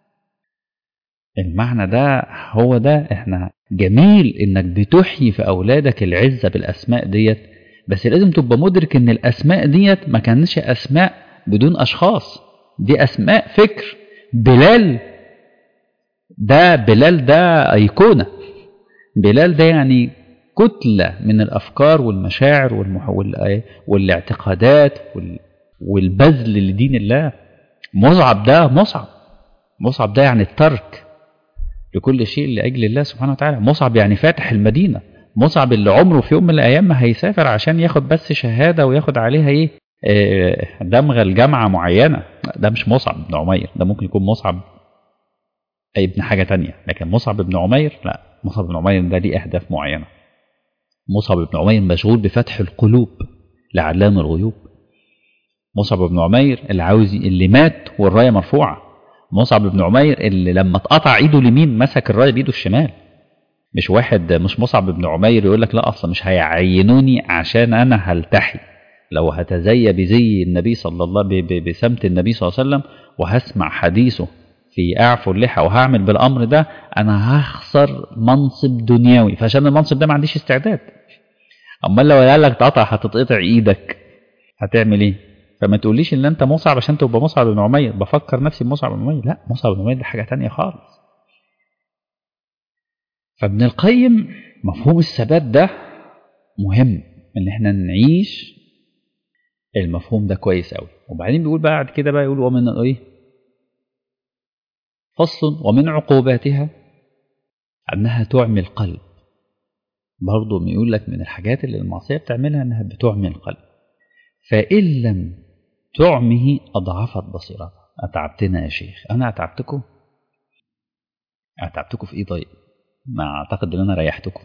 المعنى ده هو ده احنا جميل انك بتحيي في اولادك العزه بالاسماء ديت بس لازم تبقى مدرك ان الاسماء ديت ما كانتش اسماء بدون اشخاص دي اسماء فكر بلال ده بلال ده ايقونه بلال ده يعني كتله من الافكار والمشاعر والمح... وال... والاعتقادات وال... والبذل لدين الله مصعب ده مصعب مصعب ده يعني الترك لكل شيء لاجل الله سبحانه وتعالى مصعب يعني فاتح المدينه مصعب اللي عمره في يوم من الايام ما هيسافر عشان ياخد بس شهاده وياخد عليها ايه آه دمغه الجامعه معينه ده مش مصعب بن عمير ده ممكن يكون مصعب اي ابن حاجه تانية لكن مصعب بن عمير لا مصعب بن عمير ده ليه اهداف معينه مصعب بن عمير مشغول بفتح القلوب لعلام الغيوب مصعب بن عمير اللي عاوز اللي مات والرايه مرفوعه مصعب بن عمير اللي لما اتقطع ايده اليمين مسك الرايه بايده الشمال مش واحد مش مصعب بن عمير يقول لك لا اصلا مش هيعينوني عشان انا هلتحي لو هتزي بزي النبي صلى الله بسمت النبي صلى الله عليه وسلم وهسمع حديثه في اعفو اللحى وهعمل بالامر ده انا هخسر منصب دنيوي فعشان المنصب ده ما عنديش استعداد امال لو قال لك تقطع هتتقطع ايدك هتعمل ايه فما تقوليش ان انت مصعب عشان تبقى مصعب بن عمير بفكر نفسي بمصعب بن عمير لا مصعب بن عمير ده حاجه تانية خالص فابن القيم مفهوم الثبات ده مهم ان احنا نعيش المفهوم ده كويس قوي وبعدين بيقول بعد كده بقى يقول ومن ايه فصل ومن عقوباتها انها تعمي القلب برضه يقول لك من الحاجات اللي المعصيه بتعملها انها بتعمي القلب فان لم تعمه اضعفت بصيرتها اتعبتنا يا شيخ انا اتعبتكم اتعبتكم في ايه طيب ما اعتقد ان انا ريحتكم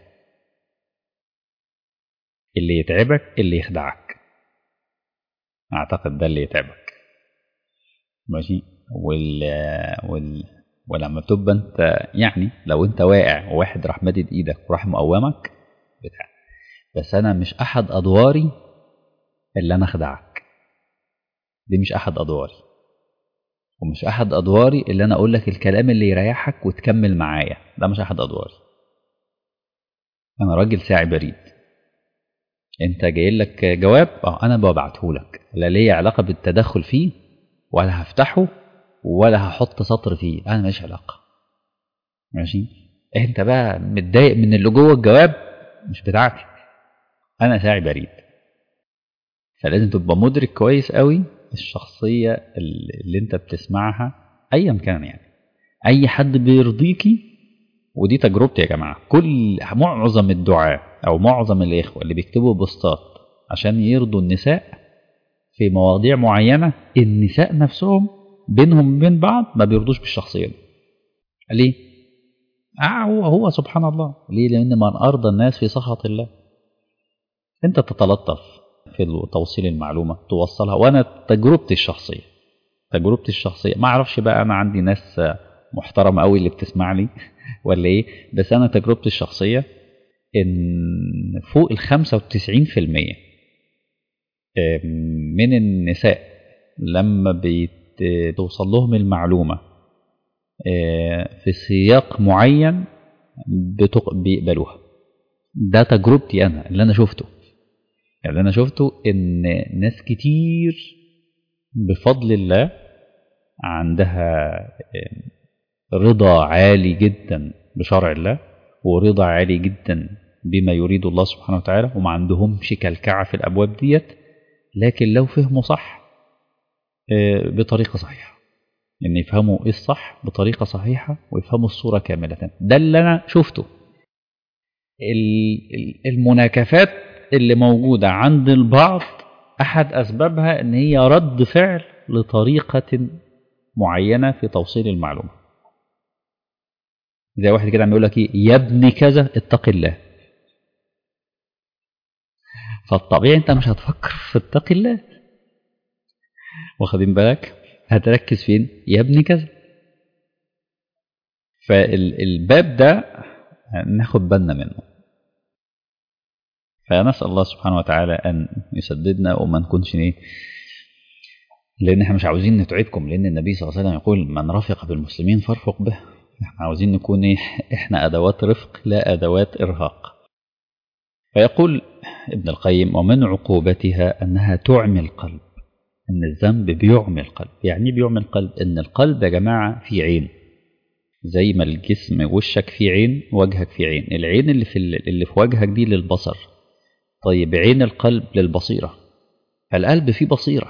اللي يتعبك اللي يخدعك اعتقد ده اللي يتعبك ماشي وال وال ولما تبقى انت يعني لو انت واقع وواحد راح مدد ايدك وراح مقومك بتاع بس انا مش احد ادواري اللي انا اخدعك دي مش احد ادواري ومش احد ادواري اللي انا اقول لك الكلام اللي يريحك وتكمل معايا ده مش احد ادواري انا راجل ساعي بريد انت جاي لك جواب اه انا ببعته لك لا ليا علاقه بالتدخل فيه ولا هفتحه ولا هحط سطر فيه انا ماليش علاقه ماشي انت بقى متضايق من اللي جوه الجواب مش بتاعتي انا ساعي بريد فلازم تبقى مدرك كويس قوي الشخصيه اللي انت بتسمعها ايا كان يعني اي حد بيرضيكي ودي تجربتي يا جماعه كل معظم الدعاة او معظم الاخوه اللي بيكتبوا بوستات عشان يرضوا النساء في مواضيع معينه النساء نفسهم بينهم وبين بعض ما بيرضوش بالشخصيه دي ليه آه هو هو سبحان الله ليه لان من ارضى الناس في سخط الله انت تتلطف في توصيل المعلومه توصلها وانا تجربتي الشخصيه تجربتي الشخصيه ما اعرفش بقى انا عندي ناس محترمه قوي اللي بتسمع لي ولا ايه بس انا تجربتي الشخصيه ان فوق ال 95% من النساء لما بتوصل لهم المعلومه في سياق معين بيقبلوها ده تجربتي انا اللي انا شفته اللي انا شفته ان ناس كتير بفضل الله عندها رضا عالي جدا بشرع الله ورضا عالي جدا بما يريد الله سبحانه وتعالى وما عندهمش كلكعة في الأبواب ديت لكن لو فهموا صح بطريقة صحيحة ان يعني يفهموا ايه الصح بطريقة صحيحة ويفهموا الصورة كاملة ده اللي أنا شفته المناكفات اللي موجودة عند البعض أحد أسبابها إن هي رد فعل لطريقة معينة في توصيل المعلومة زي واحد كده عم يقول لك ايه يا ابن كذا اتق الله فالطبيعي انت مش هتفكر في اتق الله واخدين بالك هتركز فين يا ابن كذا فالباب ده ناخد بالنا منه فنسأل الله سبحانه وتعالى أن يسددنا وما نكونش ايه لأن احنا مش عاوزين نتعبكم لأن النبي صلى الله عليه وسلم يقول من رفق بالمسلمين فارفق به احنا عاوزين نكون ايه احنا ادوات رفق لا ادوات ارهاق فيقول ابن القيم ومن عقوبتها انها تعمي القلب ان الذنب بيعمي القلب يعني بيعمي القلب ان القلب يا جماعه في عين زي ما الجسم وشك فيه عين وجهك فيه عين العين اللي في اللي في وجهك دي للبصر طيب عين القلب للبصيره فالقلب فيه بصيره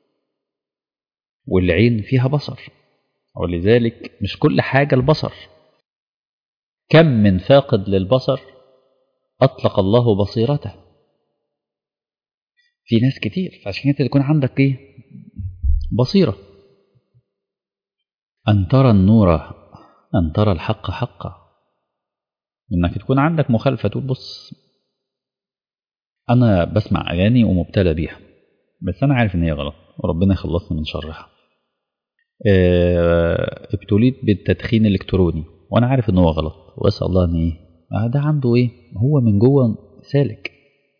والعين فيها بصر ولذلك مش كل حاجة البصر كم من فاقد للبصر أطلق الله بصيرته في ناس كتير فعشان كده يكون عندك ايه بصيرة أن ترى النور أن ترى الحق حقا إنك تكون عندك مخالفة تقول بص أنا بسمع أغاني ومبتلى بيها بس أنا عارف إن هي غلط وربنا يخلصني من شرها ابتليت بالتدخين الالكتروني وانا عارف ان هو غلط واسال الله ان ايه ده عنده ايه هو من جوه سالك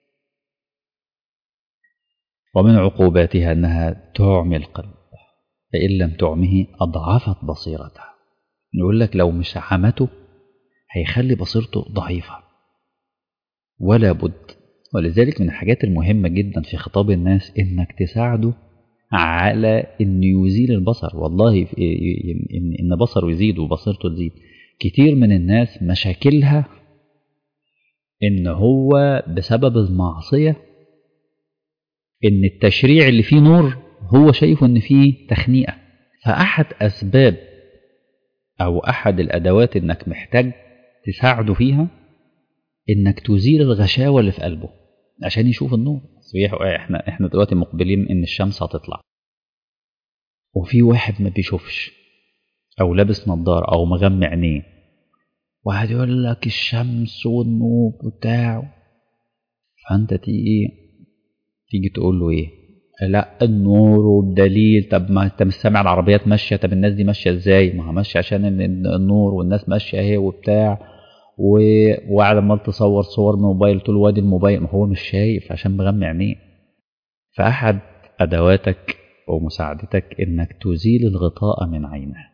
ومن عقوباتها انها تعمي القلب فان لم تعمه اضعفت بصيرته يقول لك لو مش عمته هيخلي بصيرته ضعيفه ولا بد ولذلك من الحاجات المهمه جدا في خطاب الناس انك تساعده على انه يزيل البصر والله ان ان بصره يزيد وبصيرته تزيد كتير من الناس مشاكلها ان هو بسبب المعصيه ان التشريع اللي فيه نور هو شايفه ان فيه تخنيقه فاحد اسباب او احد الادوات انك محتاج تساعده فيها انك تزيل الغشاوه اللي في قلبه عشان يشوف النور احنا احنا دلوقتي مقبلين ان الشمس هتطلع وفي واحد ما بيشوفش او لابس نظارة او مغمى عينيه وقاعد يقول لك الشمس والنور بتاعه فانت تيجي تيجي تقول له ايه لا النور والدليل طب ما انت مش سامع العربيات ماشيه طب الناس دي ماشيه ازاي ما هي ماشيه عشان النور والناس ماشيه اهي وبتاع و- وقاعد عمال تصور صور من موبايل طول وادي الموبايل ما هو مش شايف عشان مغمي عينيه فأحد أدواتك ومساعدتك إنك تزيل الغطاء من عينه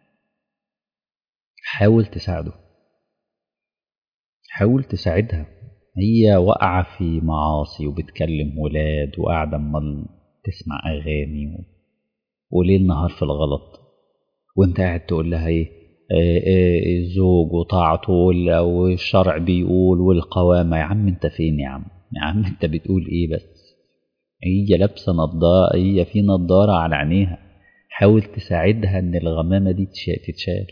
حاول تساعده حاول تساعدها هي واقعة في معاصي وبتكلم ولاد وقاعدة عمال تسمع أغاني و... وليل نهار في الغلط وانت قاعد تقول لها ايه آه، آه، الزوج وطاعته وال- والشرع بيقول والقوامة يا عم انت فين يا عم يا عم انت بتقول ايه بس هي لابسة نضارة هي في نضارة على عينيها حاول تساعدها ان الغمامة دي تش- تتشال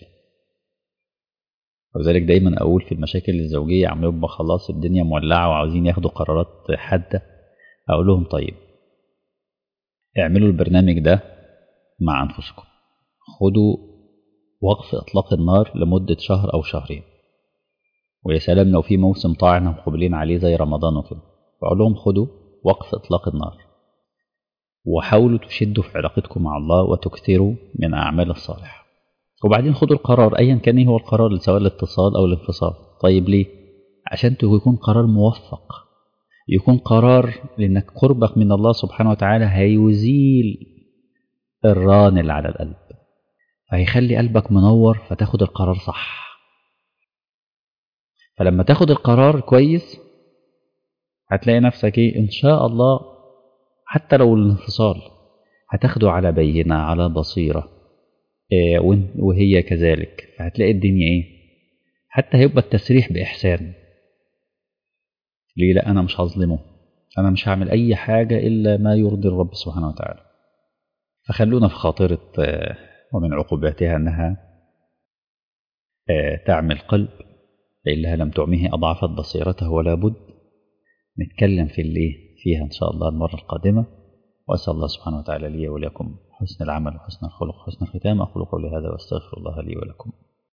وذلك دايما اقول في المشاكل الزوجية عم يبقى خلاص الدنيا مولعة وعاوزين ياخدوا قرارات حادة اقول لهم طيب اعملوا البرنامج ده مع انفسكم خدوا وقف اطلاق النار لمدة شهر او شهرين ويا سلام لو في موسم طاعنا مقبلين عليه زي رمضان وكده فاقول لهم خدوا وقف اطلاق النار وحاولوا تشدوا في علاقتكم مع الله وتكثروا من اعمال الصالحه وبعدين خدوا القرار ايا كان ايه هو القرار سواء الاتصال او الانفصال طيب ليه عشان يكون قرار موفق يكون قرار لانك قربك من الله سبحانه وتعالى هيزيل الران اللي على القلب فهيخلي قلبك منور فتاخد القرار صح فلما تاخد القرار كويس هتلاقي نفسك ايه ان شاء الله حتى لو الانفصال هتاخده على بينة على بصيرة إيه وإن- وهي كذلك فهتلاقي الدنيا ايه حتى هيبقى التسريح بإحسان ليه لا أنا مش هظلمه أنا مش هعمل أي حاجة إلا ما يرضي الرب سبحانه وتعالى فخلونا في خاطرة آه، ومن عقوباتها أنها آه، تعمل قلب لإنها لم تعمه أضعفت بصيرته ولا بد نتكلم في اللي فيها إن شاء الله المرة القادمة وأسأل الله سبحانه وتعالى لي ولكم حسن العمل وحسن الخلق وحسن الختام أقول قولي هذا وأستغفر الله لي ولكم